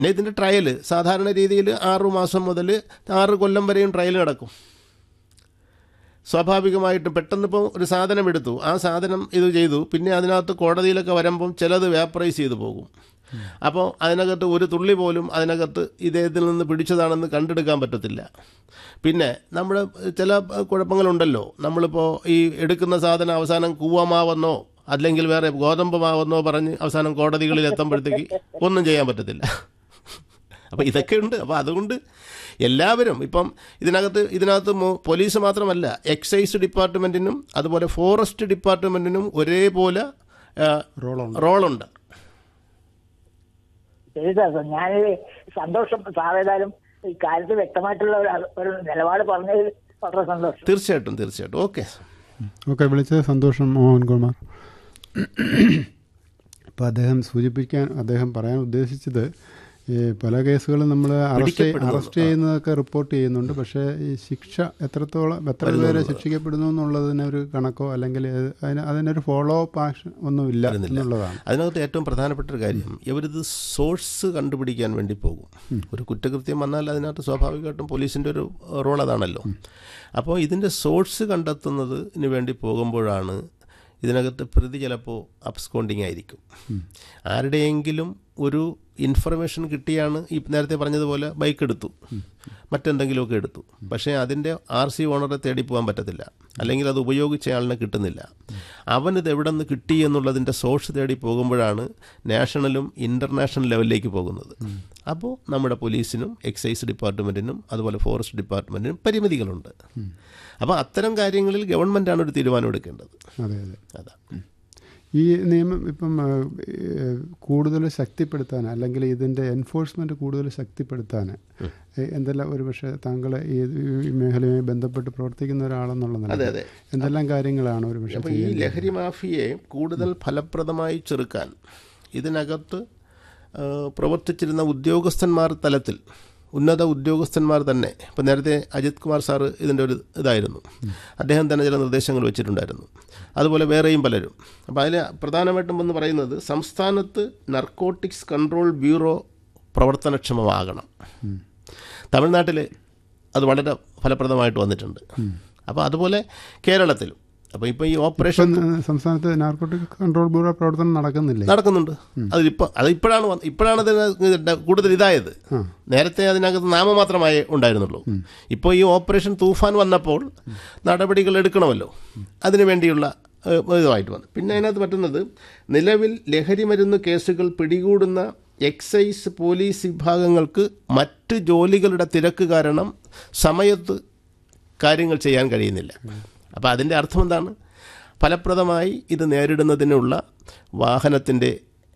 പിന്നെ ഇതിൻ്റെ ട്രയൽ സാധാരണ രീതിയിൽ ആറു മാസം മുതൽ ആറ് കൊല്ലം വരെയും ട്രയൽ നടക്കും സ്വാഭാവികമായിട്ടും പെട്ടെന്നിപ്പോൾ ഒരു സാധനം എടുത്തു ആ സാധനം ഇത് ചെയ്തു പിന്നെ അതിനകത്ത് കോടതിയിലൊക്കെ വരുമ്പം ചിലത് വ്യാപ്രൈസ് ചെയ്തു പോകും അപ്പോൾ അതിനകത്ത് ഒരു തുള്ളി പോലും അതിനകത്ത് ഇദ്ദേഹത്തിൽ നിന്ന് പിടിച്ചതാണെന്ന് കണ്ടെടുക്കാൻ പറ്റത്തില്ല പിന്നെ നമ്മൾ ചില കുഴപ്പങ്ങളുണ്ടല്ലോ നമ്മളിപ്പോൾ ഈ എടുക്കുന്ന സാധനം അവസാനം കൂവമാവെന്നോ അല്ലെങ്കിൽ വേറെ ഗോതമ്പ് മാവെന്നോ പറഞ്ഞ് അവസാനം കോടതികളിൽ എത്തുമ്പോഴത്തേക്ക് ഒന്നും ചെയ്യാൻ പറ്റത്തില്ല അപ്പോൾ ഇതൊക്കെ ഉണ്ട് അപ്പോൾ അതുകൊണ്ട് എല്ലാവരും ഇപ്പം ഇതിനകത്ത് ഇതിനകത്ത് മോ- പോലീസ് മാത്രമല്ല എക്സൈസ് ഡിപ്പാർട്ട്മെൻറ്റിനും അതുപോലെ ഫോറസ്റ്റ് ഡിപ്പാർട്ട്മെൻറ്റിനും ഒരേപോലെ ആ, റോളുണ്ട് റോളുണ്ട് ശരി സാർ ഞാനൊരു സന്തോഷം സാറേതായാലും ഈ കാര്യത്തിൽ വ്യക്തമായിട്ടുള്ള ഒരു ഒരു നിലപാട് പറഞ്ഞതിൽ വളരെ സന്തോഷം തീർച്ചയായിട്ടും തീർച്ചയായിട്ടും ഓക്കെ ഓക്കെ വിളിച്ചത് സന്തോഷം മോഹൻകുമാർ അപ്പോൾ അദ്ദേഹം സൂചിപ്പിക്കാൻ അദ്ദേഹം പറയാൻ ഉദ്ദേശിച്ചത് ഈ പല കേസുകളും നമ്മൾ അറസ്റ്റ് പിടിക്കപ്പെടുന്നു. അറസ്റ്റ് ചെയ്യുന്നതൊക്കെ റിപ്പോർട്ട് ചെയ്യുന്നുണ്ട് പക്ഷേ ഈ ശിക്ഷ എത്രത്തോളം എത്ര പേരെ ശിക്ഷിക്കപ്പെടുന്നു എന്നുള്ളതിന് ഒരു കണക്കോ അല്ലെങ്കിൽ അത് അതിന് അതിനൊരു ഫോളോ അപ്പ് ആക്ഷൻ ഒന്നുമില്ല എന്നുള്ളതാണ് അതിനകത്ത് ഏറ്റവും പ്രധാനപ്പെട്ട ഒരു കാര്യം ഇവരിത് സോഴ്സ് കണ്ടുപിടിക്കാൻ വേണ്ടി പോകും ഒരു കുറ്റകൃത്യം വന്നാൽ അതിനകത്ത് സ്വാഭാവികമായിട്ടും പോലീസിൻ്റെ ഒരു റോൾ അതാണല്ലോ അപ്പോൾ ഇതിൻ്റെ സോഴ്സ് കണ്ടെത്തുന്നതിന് വേണ്ടി പോകുമ്പോഴാണ് ഇതിനകത്ത് പ്രതി ചിലപ്പോൾ അബ്സ്കോണ്ടിങ് ആയിരിക്കും ആരുടെയെങ്കിലും ഒരു ഇൻഫർമേഷൻ കിട്ടിയാണ് ഈ നേരത്തെ പറഞ്ഞതുപോലെ ബൈക്ക് എടുത്തു മറ്റെന്തെങ്കിലുമൊക്കെ എടുത്തു പക്ഷേ അതിൻ്റെ ആർ സി ഓണറെ തേടി പോകാൻ പറ്റത്തില്ല അല്ലെങ്കിൽ അത് ഉപയോഗിച്ച ആളിനെ കിട്ടുന്നില്ല അവനിത് എവിടെ നിന്ന് കിട്ടി എന്നുള്ളതിൻ്റെ സോഴ്സ് തേടി പോകുമ്പോഴാണ് നാഷണലും ഇൻ്റർനാഷണൽ ലെവലിലേക്ക് പോകുന്നത് അപ്പോൾ നമ്മുടെ പോലീസിനും എക്സൈസ് ഡിപ്പാർട്ട്മെൻറ്റിനും അതുപോലെ ഫോറസ്റ്റ് ഡിപ്പാർട്ട്മെൻറ്റിനും പരിമിതികളുണ്ട് അപ്പോൾ അത്തരം കാര്യങ്ങളിൽ ഗവൺമെൻറ്റാണ് ഒരു തീരുമാനം എടുക്കേണ്ടത് അതെ അതെ അതാ ഈ നിയമം ഇപ്പം ആ, ഏഹ്, കൂടുതൽ ശക്തിപ്പെടുത്താൻ അല്ലെങ്കിൽ ഇതിൻ്റെ എൻഫോഴ്സ്മെൻറ്റ് കൂടുതൽ ശക്തിപ്പെടുത്താൻ ഏഹ്, എന്തെല്ലാം ഒരു പക്ഷേ താങ്കൾ ഈ ഈ മേഖലയുമായി ബന്ധപ്പെട്ട് പ്രവർത്തിക്കുന്ന ഒരാളെന്നുള്ള അതെ നിലയിൽ അതെ എന്തെല്ലാം കാര്യങ്ങളാണ് ഒരു പക്ഷേ അപ്പോൾ ഈ ലഹരി മാഫിയയെ കൂടുതൽ ഫലപ്രദമായി ചെറുക്കാൻ ഇതിനകത്ത് ആ, പ്രവർത്തിച്ചിരുന്ന ഉദ്യോഗസ്ഥന്മാർ തലത്തിൽ ഉന്നത ഉദ്യോഗസ്ഥന്മാർ തന്നെ ഇപ്പം നേരത്തെ അജിത് കുമാർ സാറ് ഇതിൻ്റെ ഒരു ഇതായിരുന്നു അദ്ദേഹം തന്നെ ചില നിർദ്ദേശങ്ങൾ വെച്ചിട്ടുണ്ടായിരുന്നു അതുപോലെ വേറെയും പലരും അപ്പോൾ അതിൽ പ്രധാനമായിട്ടും എന്ന് പറയുന്നത് സംസ്ഥാനത്ത് നർക്കോട്ടിക്സ് കൺട്രോൾ ബ്യൂറോ പ്രവർത്തനക്ഷമമാകണം തമിഴ്നാട്ടിൽ അത് വളരെ ഫലപ്രദമായിട്ട് വന്നിട്ടുണ്ട് അപ്പോൾ അതുപോലെ കേരളത്തിലും അപ്പോൾ ഇപ്പോൾ ഈ ഓപ്പറേഷൻ ഇപ്പം ഏഹ്, സംസ്ഥാനത്ത് നാർക്കോട്ടിക് കൺട്രോൾ ബ്യൂറോ പ്രവർത്തനം നടക്കുന്നില്ലേ നടക്കുന്നുണ്ട് അതിപ്പോൾ അത് ഇപ്പോഴാണ് വന്ന് ഇപ്പോഴാണ് അതിന് കൂടുതൽ ഇതായത് നേരത്തെ അതിനകത്ത് നാമമാത്രമായേ ഉണ്ടായിരുന്നുള്ളൂ ഇപ്പോൾ ഈ ഓപ്പറേഷൻ തൂഫാൻ വന്നപ്പോൾ നടപടികൾ എടുക്കണമല്ലോ അതിനു വേണ്ടിയുള്ള ഏഹ്, ഇതുമായിട്ട് വന്നു പിന്നെ അതിനകത്ത് പറ്റുന്നത് നിലവിൽ ലഹരി മരുന്ന് കേസുകൾ പിടികൂടുന്ന എക്സൈസ് പോലീസ് വിഭാഗങ്ങൾക്ക് മറ്റ് ജോലികളുടെ തിരക്ക് കാരണം സമയത്ത് കാര്യങ്ങൾ ചെയ്യാൻ കഴിയുന്നില്ല അപ്പോൾ അതിൻ്റെ അർത്ഥം എന്താണ് ഫലപ്രദമായി ഇത് നേരിടുന്നതിനുള്ള വാഹനത്തിൻ്റെ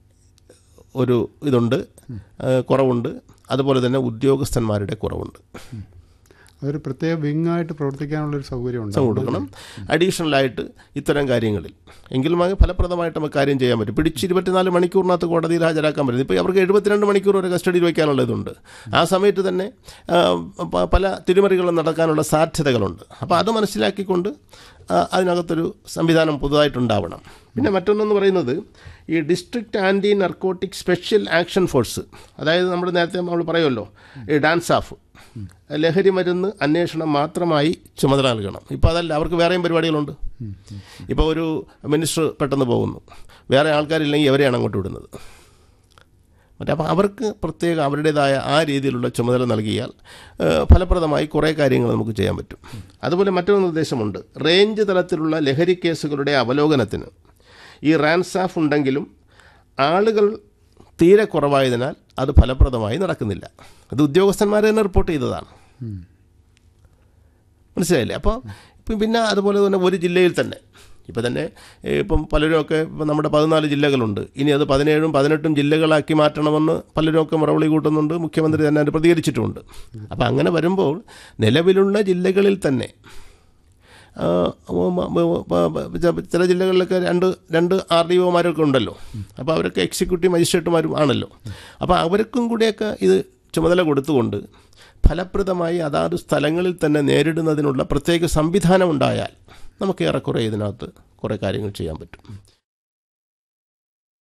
ഒരു ഇതുണ്ട് ആ, കുറവുണ്ട് അതുപോലെ തന്നെ ഉദ്യോഗസ്ഥന്മാരുടെ കുറവുണ്ട് അതൊരു പ്രത്യേക വിങ്ങായിട്ട് പ്രവർത്തിക്കാനുള്ള ഒരു സൗകര്യം ഉണ്ട് കൊടുക്കണം അഡീഷണലായിട്ട് ഇത്തരം കാര്യങ്ങളിൽ എങ്കിലും അത് ഫലപ്രദമായിട്ട് നമുക്ക് കാര്യം ചെയ്യാൻ പറ്റും പിടിച്ച് ഇരുപത്തിനാല് മണിക്കൂറിനകത്ത് കോടതിയിൽ ഹാജരാക്കാൻ പറ്റും ഇപ്പോൾ അവർക്ക് എഴുപത്തിരണ്ട് മണിക്കൂർ വരെ കസ്റ്റഡിയിൽ വയ്ക്കാനുള്ള ഇതുണ്ട് ആ സമയത്ത് തന്നെ ആ, പ- പല തിരിമറികളും നടക്കാനുള്ള സാധ്യതകളുണ്ട് അപ്പോൾ അത് മനസ്സിലാക്കിക്കൊണ്ട് ആ, അതിനകത്തൊരു സംവിധാനം പുതുതായിട്ടുണ്ടാവണം പിന്നെ മറ്റൊന്നെന്ന് പറയുന്നത് ഈ district anti narcotic special action force അതായത് നമ്മൾ നേരത്തെ നമ്മൾ പറയുമല്ലോ ഈ ഡാൻസ് ഓഫ് ലഹരി മരുന്ന് അന്വേഷണം മാത്രമായി ചുമതല നൽകണം ഇപ്പോൾ അതല്ല അവർക്ക് വേറെയും പരിപാടികളുണ്ട് ഇപ്പോൾ ഒരു മിനിസ്റ്റർ പെട്ടെന്ന് പോകുന്നു വേറെ ആൾക്കാരില്ലെങ്കിൽ അവരെയാണ് അങ്ങോട്ട് വിടുന്നത് മറ്റേ അപ്പോൾ അവർക്ക് പ്രത്യേക അവരുടേതായ ആ രീതിയിലുള്ള ചുമതല നൽകിയാൽ ഏഹ്, ഫലപ്രദമായി കുറേ കാര്യങ്ങൾ നമുക്ക് ചെയ്യാൻ പറ്റും അതുപോലെ മറ്റൊരു നിർദ്ദേശമുണ്ട് റേഞ്ച് തലത്തിലുള്ള ലഹരി കേസുകളുടെ അവലോകനത്തിന് ഈ റാൻസാഫ് ഉണ്ടെങ്കിലും ആളുകൾ തീരെ കുറവായതിനാൽ അത് ഫലപ്രദമായി നടക്കുന്നില്ല അത് ഉദ്യോഗസ്ഥന്മാർ തന്നെ റിപ്പോർട്ട് ചെയ്തതാണ് മനസ്സിലായില്ലേ അപ്പോൾ ഇപ്പം പിന്നെ അതുപോലെ തന്നെ ഒരു ജില്ലയിൽ തന്നെ ഇപ്പം തന്നെ ഏഹ്, ഇപ്പം പലരുമൊക്കെ ഇപ്പം നമ്മുടെ പതിനാല് ജില്ലകളുണ്ട് ഇനി അത് പതിനേഴും പതിനെട്ടും ജില്ലകളാക്കി മാറ്റണമെന്ന് പലരുമൊക്കെ മുറവിളി കൂട്ടുന്നുണ്ട് മുഖ്യമന്ത്രി തന്നെ അത് പ്രതികരിച്ചിട്ടുമുണ്ട് അപ്പം അങ്ങനെ വരുമ്പോൾ നിലവിലുള്ള ജില്ലകളിൽ തന്നെ ആ, ഉം, ഉം, ഉം, ച- ചില ജില്ലകളിലൊക്കെ രണ്ട് രണ്ട് ആർ ഡി ഒമാരൊക്കെ ഉണ്ടല്ലോ അപ്പോൾ അവരൊക്കെ എക്സിക്യൂട്ടീവ് മജിസ്ട്രേറ്റുമാരും ആണല്ലോ അപ്പോൾ അവർക്കും കൂടിയൊക്കെ ഇത് ചുമതല കൊടുത്തുകൊണ്ട് ഫലപ്രദമായി അതാത് സ്ഥലങ്ങളിൽ തന്നെ നേരിടുന്നതിനുള്ള പ്രത്യേക സംവിധാനം ഉണ്ടായാൽ നമുക്ക് ഏറെക്കുറെ ഇതിനകത്ത് കുറേ കാര്യങ്ങൾ ചെയ്യാൻ പറ്റും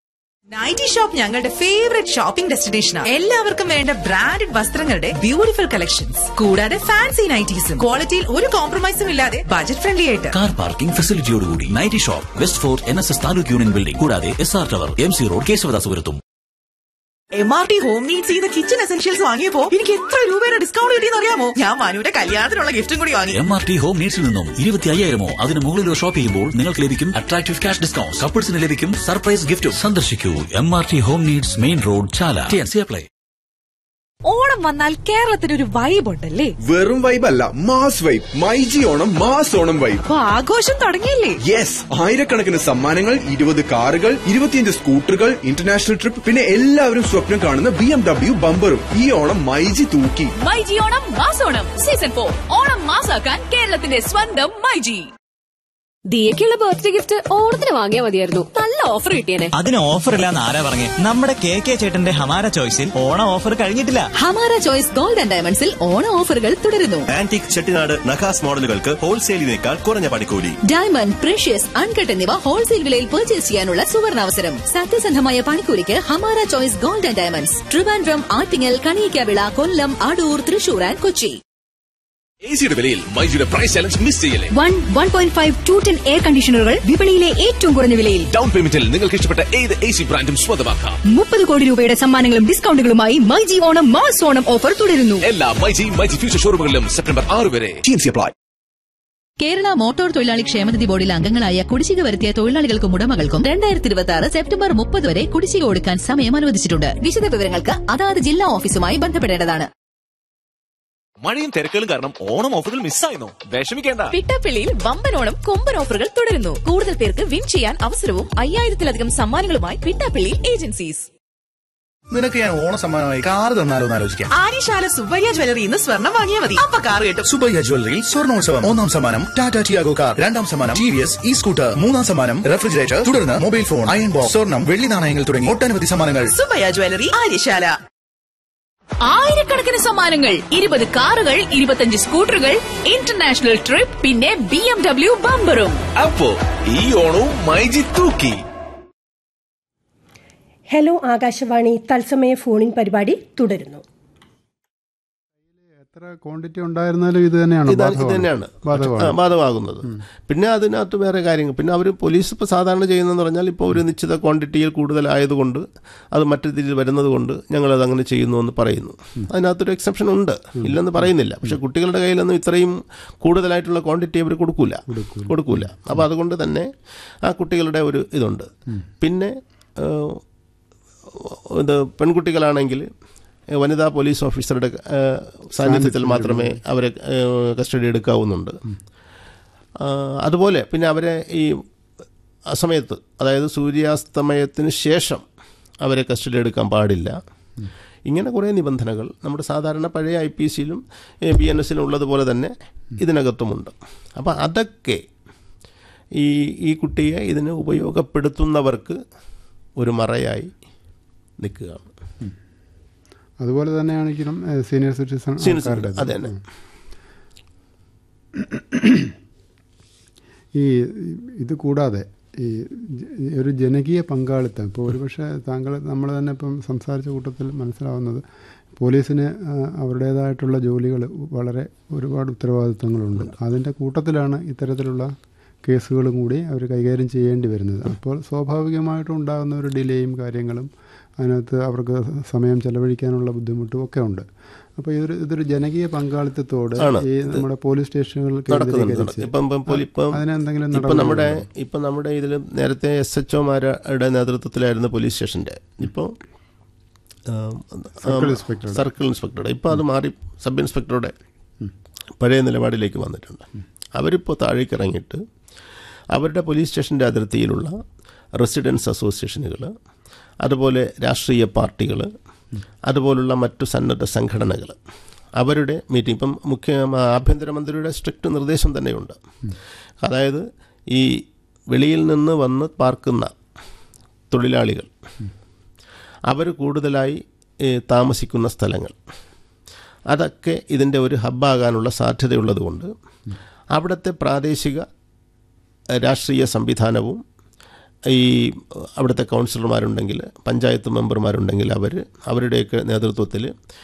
നൈറ്റി ഷോപ്പ് ഞങ്ങളുടെ ഫേവറേറ്റ് ഷോപ്പിംഗ് ഡെസ്റ്റിനേഷനാണ് എല്ലാവർക്കും വേണ്ട ബ്രാൻഡഡ് വസ്ത്രങ്ങളുടെ ബ്യൂട്ടിഫുൾ കളക്ഷൻസ് കൂടാതെ ഫാൻസി നൈറ്റീസും ക്വാളിറ്റിയിൽ ഒരു കോംപ്രമൈസും ഇല്ലാതെ ബജറ്റ് ഫ്രണ്ട്ലി ആയിട്ട് കാർ പാർക്കിംഗ് ഫെസിലിറ്റിയോടുകൂടി nighty shop west fort N S S taluk union building കൂടാതെ S R tower M C road കേശവദാസുപുരത്തും M R T home needs ചെയ്ത കിച്ചൺ എസെൻഷ്യൽസ് വാങ്ങിയപ്പോ എനിക്ക് എത്ര രൂപയുടെ ഡിസ്കൗണ്ട് കിട്ടിയെന്ന് അറിയാമോ ഞാൻ മനുവിന്റെ കല്യാണത്തിനുള്ള ഗിഫ്റ്റും കൂടി വാങ്ങി എം ആർ ടി ഹോം നീഡ്സിൽ നിന്നും ഇരുപത്തി അയ്യായിരമോ അതിന് മുകളിലോ ഷോപ്പ് ചെയ്യുമ്പോൾ നിങ്ങൾക്ക് ലഭിക്കും അട്രാക്റ്റീവ് ക്യാഷ് ഡിസ്കൗണ്ട് കപ്പിൾസിന് ലഭിക്കും സർപ്രൈസ് ഗിഫ്റ്റും സന്ദർശിക്കൂ M R T home needs main road Chala T N C apply Onam വന്നാൽ കേരളത്തിനൊരു വൈബ് ഉണ്ടല്ലേ വെറും വൈബ് അല്ല mass vibe myG Onam mass Onam vibe അപ്പൊ ആഘോഷം തുടങ്ങിയില്ലേ യെസ് ആയിരക്കണക്കിന് സമ്മാനങ്ങൾ ഇരുപത് കാറുകൾ ഇരുപത്തിയഞ്ച് സ്കൂട്ടറുകൾ ഇന്റർനാഷണൽ ട്രിപ്പ് പിന്നെ എല്ലാവരും സ്വപ്നം കാണുന്ന ബി എം ഡബ്ല്യു ബമ്പറും ഈ ഓണം മൈജി തൂക്കി മൈജി ഓണം മാസോണം സീസൺ ഫോർ ഓണം മാസാക്കാൻ കേരളത്തിന്റെ സ്വന്തം മൈജി ദിയക്കുള്ള ബർത്ത്ഡേ ഗിഫ്റ്റ് ഓണത്തിന് വാങ്ങിയാൽ മതിയായിരുന്നു നല്ല ഓഫർ കിട്ടിയേനെ അതിന് ഓഫർ ഇല്ലാന്ന് ആരാ പറഞ്ഞേ നമ്മുടെ കെ കെ ചേട്ടന്റെ ഹമാര ചോയ്സിൽ ഓണം ഓഫർ കഴിഞ്ഞിട്ടില്ല ഹമാര ചോയ്സ് ഗോൾഡ് ആൻഡ് ഡയമണ്ട്സിൽ ഓണ ഓഫറുകൾ തുടരുന്നു ആന്റിക് ചെട്ടിനാട് നഖാസ് മോഡലുകൾക്ക് ഹോൾസെയിലിനേക്കാൾ കുറഞ്ഞ പണിക്കൂലി ഡയമണ്ട് പ്രഷ്യസ് അൺകട്ട് എന്നിവ ഹോൾസെയിൽ വിലയിൽ പർച്ചേസ് ചെയ്യാനുള്ള സുവർണാവസരം സത്യസന്ധമായ പണിക്കൂലിക്ക് Hamara choice gold and diamonds Trivandrum Attingal Kaliyikkavila Kollam Adoor Thrissur and Kochi A സിയുടെ വിലയിൽ മൈജിയുടെ പ്രൈസ് ചലഞ്ച് മിസ് ചെയ്യല്ലേ one one point five two ten air കണ്ടീഷണറുകൾ വിപണിയിലെ ഏറ്റവും കുറഞ്ഞ വിലയിൽ ഡൗൺ പേയ്മെന്റിൽ നിങ്ങൾക്ക് ഇഷ്ടപ്പെട്ട ഏത് എ സി ബ്രാൻഡും സ്വന്തമാക്കാം മുപ്പത് കോടി രൂപയുടെ സമ്മാനങ്ങളും ഡിസ്കൗണ്ടുകളുമായി മൈജി ഓണം മാസ് ഓണം ഓഫർ തുടരുന്നു എല്ലാ മൈജി മൈജി ഫ്യൂച്ചർ ഷോറൂമുകളിലും സെപ്റ്റംബർ ആറ് വരെ T N C apply Kerala motor തൊഴിലാളി ക്ഷേമനിധി ബോർഡിൽ അംഗങ്ങളായ കുടിശ്ശിക വരുത്തിയ തൊഴിലാളികൾക്കും ഉടമകൾക്കും രണ്ടായിരത്തി ഇരുപത്തി ആറ് സെപ്റ്റംബർ മുപ്പത് വരെ കുടിശ്ശിക കൊടുക്കാൻ സമയം അനുവദിച്ചിട്ടുണ്ട് വിശദ വിവരങ്ങൾക്ക് അതാത് ജില്ലാ ഓഫീസുമായി ബന്ധപ്പെടേണ്ടതാണ് മഴയും തിരക്കുകളും കാരണം ഓണം ഓഫറുകൾ മിസ്സായിരുന്നു വിഷമിക്കേണ്ട പിട്ടപ്പള്ളിയിൽ വമ്പനോണം കൊമ്പൻ ഓഫറുകൾ തുടരുന്നു കൂടുതൽ പേർക്ക് വിൻ ചെയ്യാൻ അവസരവും അയ്യായിരത്തിലധികം സമ്മാനങ്ങളുമായി പിട്ടാപ്പള്ളി ഏജൻസീസ് നിനക്ക് ഞാൻ ഓണ സമ്മാനമായി കാർ തന്നാലോ എന്ന് ആലോചിക്കാം ആര്യശാല സുബ്ബയ്യ ജ്വല്ലറി ഇന്ന് സ്വർണം വാങ്ങിയാൽ മതി അപ്പൊ കാർ കിട്ടും സുബയ്യ ജ്വല്ലറിയിൽ സ്വർണോത്സവം ഒന്നാം സമ്മാനം ടാറ്റ ടിയാഗോ കാർ രണ്ടാം സമ്മാനം T V S E scooter മൂന്നാം സമ്മാനം റെഫ്രിജറേറ്റർ തുടർന്ന് മൊബൈൽ ഫോൺ അയൺ ബോക്സ് സ്വർണം വെള്ളി നാണയങ്ങൾ തുടങ്ങി ഒട്ടനവധി സമ്മാനങ്ങൾ സുബ്ബയ്യ ജ്വല്ലറി ആര്യശാല ആയിരക്കണക്കിന് സമ്മാനങ്ങൾ ഇരുപത് കാറുകൾ ഇരുപത്തഞ്ച് സ്കൂട്ടറുകൾ ഇന്റർനാഷണൽ ട്രിപ്പ് പിന്നെ ബി എം ഡബ്ല്യു ബമ്പറും അപ്പോ ഈ ഓണവും മൈജി തൂക്കി ഹലോ ആകാശവാണി തത്സമയ ഫോണിൻ പരിപാടി തുടരുന്നു എത്ര ക്വാണ്ടിറ്റി ഉണ്ടായിരുന്നാലും ഇത് തന്നെയാണ് ഇത് ഇത് തന്നെയാണ് ആ, ബാധകമാകുന്നത് പിന്നെ അതിനകത്ത് വേറെ കാര്യങ്ങൾ പിന്നെ അവർ പോലീസ് ഇപ്പോൾ സാധാരണ ചെയ്യുന്നതെന്ന് പറഞ്ഞാൽ ഇപ്പോൾ ഒരു നിശ്ചിത ക്വാണ്ടിറ്റിയിൽ കൂടുതലായതുകൊണ്ട് അത് മറ്റു രീതിയിൽ വരുന്നത് കൊണ്ട് ഞങ്ങളത് അങ്ങനെ ചെയ്യുന്നു എന്ന് പറയുന്നു അതിനകത്തൊരു എക്സെപ്ഷൻ ഉണ്ട് ഇല്ലെന്ന് പറയുന്നില്ല പക്ഷേ കുട്ടികളുടെ കയ്യിലൊന്നും ഇത്രയും കൂടുതലായിട്ടുള്ള ക്വാണ്ടിറ്റി അവർ കൊടുക്കൂല കൊടുക്കൂല അപ്പോൾ അതുകൊണ്ട് തന്നെ ആ കുട്ടികളുടെ ഒരു ഇതുണ്ട് പിന്നെ ഏഹ്, ഇത് പെൺകുട്ടികളാണെങ്കിൽ ഏഹ്, വനിതാ പോലീസ് ഓഫീസറുടെ ഏഹ്, സാന്നിധ്യത്തിൽ മാത്രമേ അവരെ ഏഹ്, കസ്റ്റഡി എടുക്കാവുന്നുണ്ട് ആ, അതുപോലെ പിന്നെ അവരെ ഈ സമയത്ത് അതായത് സൂര്യാസ്തമയത്തിന് ശേഷം അവരെ കസ്റ്റഡി എടുക്കാൻ പാടില്ല ഇങ്ങനെ കുറേ നിബന്ധനകൾ നമ്മുടെ സാധാരണ പഴയ ഐ പി സിയിലും ബി എൻ എസിലും ഉള്ളതുപോലെ തന്നെ ഇതിനകത്തുമുണ്ട് അപ്പോൾ അതൊക്കെ ഈ ഈ കുട്ടിയെ ഇതിന് ഉപയോഗപ്പെടുത്തുന്നവർക്ക് ഒരു മറയായി നിൽക്കുകയാണ് അതുപോലെ തന്നെയാണെങ്കിലും സീനിയർ സിറ്റിസൺ Senior ആൾക്കാരുടെ citizen, അത് തന്നെ. ഈ ഇത് കൂടാതെ ഈ ജ- ഒരു ജനകീയ പങ്കാളിത്തം ഇപ്പോൾ ഒരുപക്ഷെ താങ്കൾ നമ്മൾ തന്നെ ഇപ്പം സംസാരിച്ച കൂട്ടത്തിൽ മനസ്സിലാവുന്നത് പോലീസിന് ആ, അവരുടേതായിട്ടുള്ള ജോലികൾ വളരെ ഒരുപാട് ഉത്തരവാദിത്തങ്ങളുണ്ട് അതിൻ്റെ കൂട്ടത്തിലാണ് ഇത്തരത്തിലുള്ള കേസുകളും കൂടി അവർ കൈകാര്യം ചെയ്യേണ്ടി വരുന്നത് അപ്പോൾ സ്വാഭാവികമായിട്ടും ഉണ്ടാകുന്ന ഒരു ഡിലേയും കാര്യങ്ങളും അതിനകത്ത് അവർക്ക് സമയം ചെലവഴിക്കാനുള്ള ബുദ്ധിമുട്ടും ഒക്കെ ഉണ്ട് അപ്പോൾ ഇതൊരു ഇതൊരു ജനകീയ പങ്കാളിത്തത്തോട് ആണ്. ഈ ഇത് നമ്മുടെ പോലീസ് സ്റ്റേഷനുകൾ നടക്കുന്നുണ്ട് കേന്ദ്രീകരിച്ച് ഇപ്പം ഇപ്പം പോലി- ഇപ്പം അതിനെന്തെങ്കിലും ഇപ്പം നടപടികൾ നമ്മുടെ ഉണ്ടോ? ഇപ്പം നമ്മുടെ ഇതിൽ നേരത്തെ എസ് എച്ച് ഒമാരുടെ നേതൃത്വത്തിലായിരുന്നു പോലീസ് സ്റ്റേഷൻ്റെ ഇപ്പോൾ സർക്കിൾ ഇൻസ്പെക്ടറുടെ. സർക്കിൾ ഇൻസ്പെക്ടറുടെ ഇപ്പോൾ അത് മാറി സബ് ഇൻസ്പെക്ടറുടെ പഴയ നിലപാടിലേക്ക് വന്നിട്ടുണ്ട് അവരിപ്പോൾ താഴേക്ക് ഇറങ്ങിയിട്ട് അവരുടെ പോലീസ് സ്റ്റേഷൻ്റെ അതിർത്തിയിലുള്ള റെസിഡൻസ് അസോസിയേഷനുകൾ അതുപോലെ രാഷ്ട്രീയ പാർട്ടികൾ അതുപോലുള്ള മറ്റു സന്നദ്ധ സംഘടനകൾ അവരുടെ മീറ്റിംഗ് ഇപ്പം മുഖ്യ ആഭ്യന്തരമന്ത്രിയുടെ സ്ട്രിക്റ്റ് നിർദ്ദേശം തന്നെയുണ്ട് അതായത് ഈ വെളിയിൽ നിന്ന് വന്ന് പാർക്കുന്ന തൊഴിലാളികൾ അവർ കൂടുതലായി ഏ, താമസിക്കുന്ന സ്ഥലങ്ങൾ അതൊക്കെ ഇതിൻ്റെ ഒരു ഹബ്ബാകാനുള്ള സാധ്യതയുള്ളതുകൊണ്ട് അവിടുത്തെ പ്രാദേശിക ഏ, രാഷ്ട്രീയ സംവിധാനവും ഈ അവിടുത്തെ കൗൺസിലർമാരുണ്ടെങ്കിൽ പഞ്ചായത്ത് മെമ്പർമാരുണ്ടെങ്കിൽ അവർ അവരുടെയൊക്കെ നേതൃത്വത്തിൽ